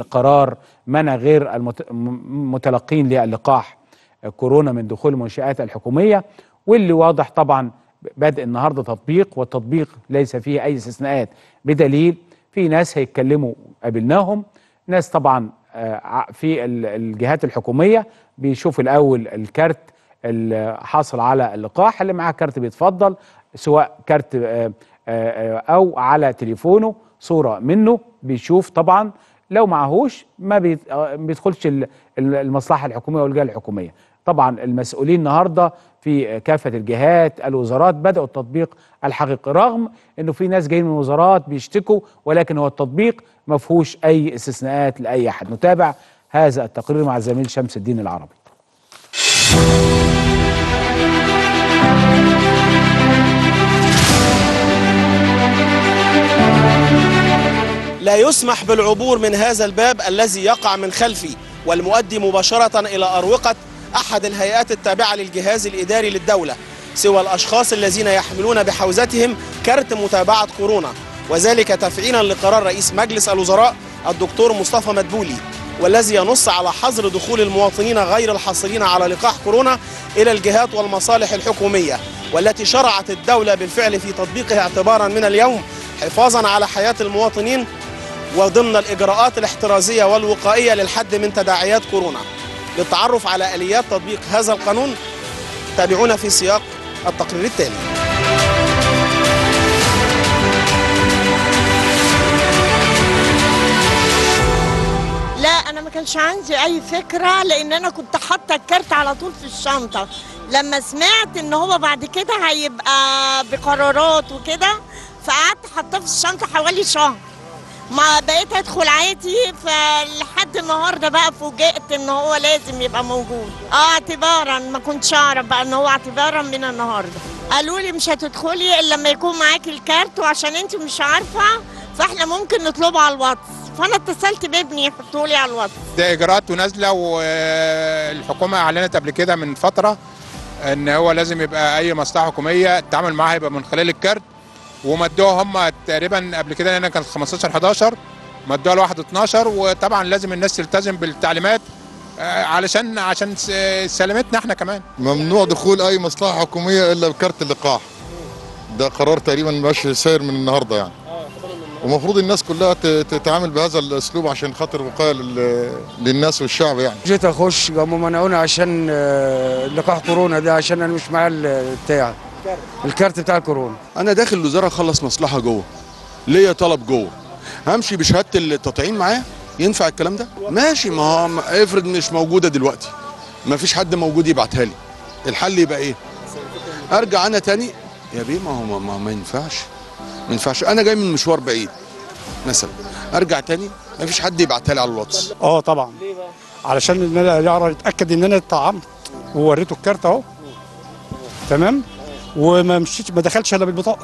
قرار منع غير المت- م- متلقين للقاح كورونا من دخول المنشآت الحكومية واللي واضح طبعا بدء النهارده تطبيق والتطبيق ليس فيه أي استثناءات بدليل في ناس هيتكلموا قابلناهم ناس طبعا آه، ع- في ال- الجهات الحكومية بيشوفوا الأول الكارت اللي حاصل على اللقاح اللي معاه كارت بيتفضل سواء كارت آه، آه، او على تليفونه صوره منه بيشوف طبعا لو معهوش ما بيت- آه، بيدخلش ال- ال- المصلحه الحكوميه والجهه الحكوميه طبعا المسؤولين النهارده في كافه الجهات الوزارات بداوا التطبيق الحقيقي رغم انه في ناس جايين من وزارات بيشتكوا ولكن هو التطبيق ما فيهوش اي استثناءات لاي احد نتابع هذا التقرير مع الزميل شمس الدين العربي لا يسمح بالعبور من هذا الباب الذي يقع من خلفي والمؤدي مباشرة إلى أروقة أحد الهيئات التابعة للجهاز الإداري للدولة سوى الأشخاص الذين يحملون بحوزتهم كارت متابعة كورونا وذلك تفعيلا لقرار رئيس مجلس الوزراء الدكتور مصطفى مدبولي والذي ينص على حظر دخول المواطنين غير الحاصلين على لقاح كورونا إلى الجهات والمصالح الحكومية والتي شرعت الدولة بالفعل في تطبيقها اعتبارا من اليوم حفاظا على حياة المواطنين وضمن الإجراءات الاحترازية والوقائية للحد من تداعيات كورونا للتعرف على آليات تطبيق هذا القانون تابعونا في سياق التقرير التالي لا انا ما كانش عندي اي فكره لان انا كنت حاطه الكارت على طول في الشنطه لما سمعت ان هو بعد كده هيبقى بقرارات وكده فقعدت حاطاه في الشنطه حوالي شهر ما بقيت ادخل عادي فلحد النهارده بقى فوجئت ان هو لازم يبقى موجود اه اعتبارا ما كنتش اعرف بقى ان هو اعتبارا من النهارده قالوا لي مش هتدخلي الا لما يكون معاكي الكارت وعشان انت مش عارفه فاحنا ممكن نطلبه على الواتس فانا اتصلت بابني يحطوا لي على الواتس ده اجراءات نازله والحكومه اعلنت قبل كده من فتره ان هو لازم يبقى اي مصلحه حكوميه التعامل معاها يبقى من خلال الكارت ومدوها هم تقريبا قبل كده هنا كانت 15 11 مدوها لواحد 12 وطبعا لازم الناس تلتزم بالتعليمات آه، علشان عشان س- سلامتنا احنا كمان ممنوع دخول اي مصلحه حكوميه الا بكارت اللقاح ده قرار تقريبا ماشي ساير من النهارده يعني ومفروض الناس كلها ت- تتعامل بهذا الاسلوب عشان خاطر وقايه لل- للناس والشعب يعني جيت اخش قاموا منعوني عشان آه، لقاح كورونا ده عشان انا مش معايا ال- بتاع الكارت بتاع الكورونا انا داخل الوزاره اخلص مصلحه جوه ليا طلب جوه همشي بشهاده التطعيم معايا ينفع الكلام ده ماشي ما هو ما- افرض مش موجوده دلوقتي ما فيش حد موجود يبعتها لي الحل يبقى ايه ارجع انا تاني يا بيه ما هو ما, ما, ما ينفعش ما ينفعش انا جاي من مشوار بعيد مثلا ارجع تاني ما فيش حد يبعتها لي على الواتس اه طبعا علشان ان انا يعرف يتاكد ان انا اتطعمت ووريته الكارت اهو تمام وما مشيتش ما دخلش الا بالبطاقه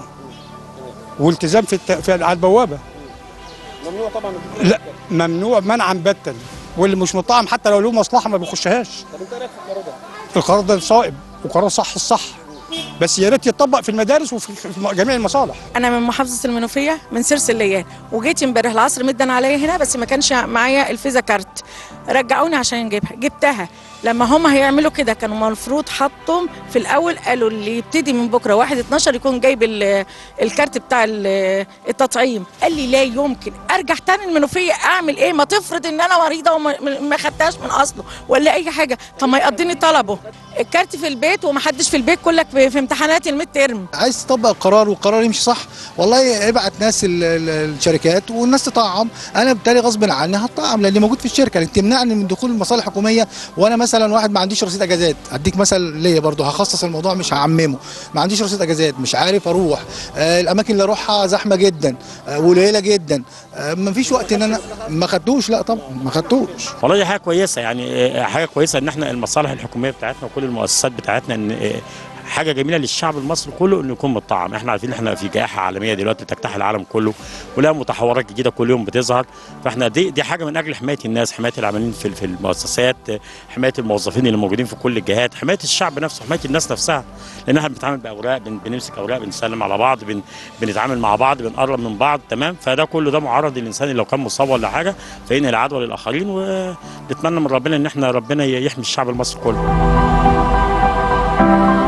والتزام في, الت... في على البوابه ممنوع طبعا لا ممنوع منعا باتا واللي مش مطعم حتى لو له مصلحه ما بيخشهاش طب انت رايك في القرار ده؟ القرار ده صائب وقرار صح الصح بس يا ريت يتطبق في المدارس وفي في جميع المصالح انا من محافظه المنوفيه من سرسليان وجيت امبارح العصر مدا عليا هنا بس ما كانش معايا الفيزا كارت رجعوني عشان نجيبها جبتها لما هم هيعملوا كده كانوا المفروض حطهم في الاول قالوا اللي يبتدي من بكره 1 12 يكون جايب ال- الكارت بتاع ال- التطعيم قال لي لا يمكن ارجع تاني المنوفيه اعمل ايه ما تفرض ان انا مريضه وما ما خدتهاش من اصله ولا اي حاجه طب ما يقضيني طلبه الكارت في البيت ومحدش في البيت كلك في في امتحانات الميد ترم عايز تطبق القرار والقرار يمشي صح والله ابعت ناس ال- ال- الشركات والناس تطعم انا بالتالي غصب عني هطعم لاني موجود في الشركه لان تمنعني من دخول المصالح الحكوميه وانا مثلا واحد ما عنديش رصيد اجازات اديك مثل ليا برضو هخصص الموضوع مش هعممه ما عنديش رصيد اجازات مش عارف اروح آه الاماكن اللي اروحها زحمه جدا آه وقليله جدا آه ما فيش وقت ان انا ما خدتوش لا طبعا ما خدتوش والله دي حاجه كويسه يعني آه، حاجه كويسه ان احنا المصالح الحكوميه بتاعتنا وكل المؤسسات بتاعتنا ان آه، حاجه جميله للشعب المصري كله انه يكون مطعم احنا عارفين احنا في جائحه عالميه دلوقتي بتجتاح العالم كله ولها متحورات جديده كل يوم بتظهر فاحنا دي دي حاجه من اجل حمايه الناس حمايه العاملين في في المؤسسات حمايه الموظفين اللي موجودين في كل الجهات حمايه الشعب نفسه حمايه الناس نفسها لان احنا بنتعامل باوراق بن بنمسك اوراق بنسلم على بعض بن بنتعامل مع بعض بنقرب من بعض تمام فده كله ده معرض للانسان لو كان مصاب ولا حاجه فينقل العدوى للاخرين ونتمنى من ربنا ان احنا ربنا يحمي الشعب المصري كله